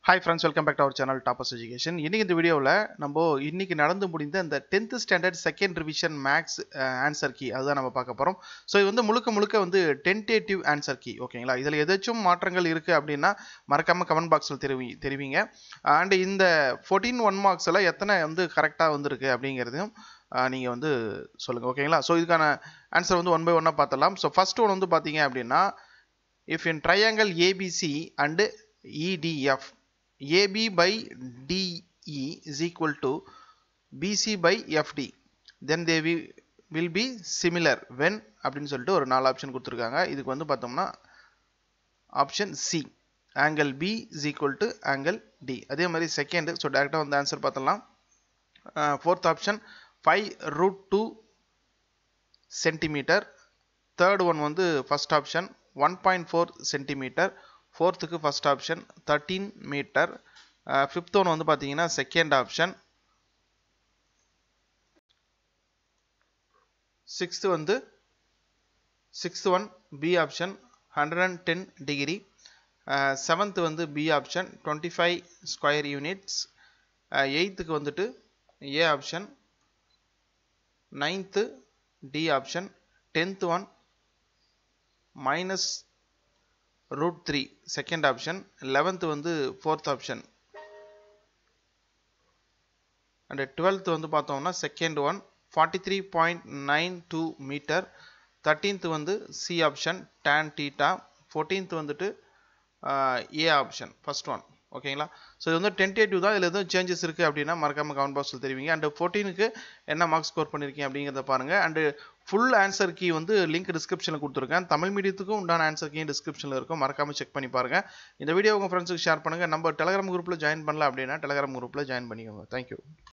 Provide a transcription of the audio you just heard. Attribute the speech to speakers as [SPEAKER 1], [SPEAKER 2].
[SPEAKER 1] hi friends welcome back to our channel toppers education இன்னைக்கு இந்த வீடியோவில் நம்ம இன்னைக்கு நடந்து முடிந்த இந்த tenth standard second revision maths answer key அதுதான் நம்ம பார்க்க போகிறோம் ஸோ இது வந்து முழுக்க முழுக்க வந்து டென்டேட்டிவ் ஆன்சர் கீ ஓகேங்களா இதில் எதாச்சும் மாற்றங்கள் இருக்குது அப்படின்னா மறக்காமல் கமெண்ட் பாக்ஸில் தெரிவி தெரிவிங்க அண்ட் இந்த ஃபோர்டீன் ஒன் மார்க்ஸில் எத்தனை வந்து கரெக்டாக வந்திருக்கு அப்படிங்கிறதையும் நீங்கள் வந்து சொல்லுங்கள் ஓகேங்களா ஸோ இதுக்கான ஆன்சர் வந்து ஒன் பை ஒன்னாக பார்த்தலாம் ஸோ ஃபர்ஸ்ட் ஒன் வந்து பார்த்தீங்க அப்படின்னா if in triangle ABC and EDF AB by DE is equal to BC by FD then they will, will be similar when அப்படின்னு சொல்லிட்டு ஒரு நாலு ஆப்ஷன் கொடுத்துருக்காங்க இதுக்கு வந்து பார்த்தோம்னா option C angle B is equal to angle D அதே மாதிரி செகண்ட் ஸோ டேரெக்டாக வந்து ஆன்சர் பார்த்தலாம் fourth option five root two centimetre third one வந்து first option one point four centimetre ஃபோர்த்துக்கு first option thirteen metre fifth one வந்து பார்த்தீங்கன்னா second option sixth வந்து sixth one B option hundred and ten degree seventh வந்து B option twenty five square units எயித்துக்கு வந்துட்டு A option ninth D option tenth one minus root three second option eleventh வந்து fourth option and twelfth வந்து பார்த்தோம்னா second one forty three point nine two metre thirteenth வந்து C option tan theta fourteenth வந்துட்டு A option first one ஓகேங்களா so இது வந்து tentative தான் இதில் எதுவும் சேஞ்சஸ் இருக்குது அப்படின்னா மறக்காமல் கமெண்ட் பாக்ஸில் தெரிவிங்க அண்ட் ஃபோர்டீனுக்கு என்ன மார்க் ஸ்கோர் பண்ணியிருக்கீங்க அப்படிங்கிறத பாருங்கள் அண்டு ஃபுல் ஆன்சர் கீ வந்து லிங்க் டிஸ்கிரிப்ஷனில் கொடுத்துருக்கேன் தமிழ் மீடியத்துக்கும் உண்டான ஆன்சர் கீ டிஸ்கிரிப்ஷனில் இருக்கும் மறக்காமல் செக் பண்ணி பாருங்கள் இந்த வீடியோ உங்கள் ஃப்ரெண்ட்ஸுக்கு ஷேர் பண்ணுங்கள் நம்ம டெலகிராம் குரூப்பில் ஜாயின் பண்ணல அப்படின்னா டெலகிராம் குரூப்பில் ஜாயின் பண்ணிக்கோங்க தேங்க்யூ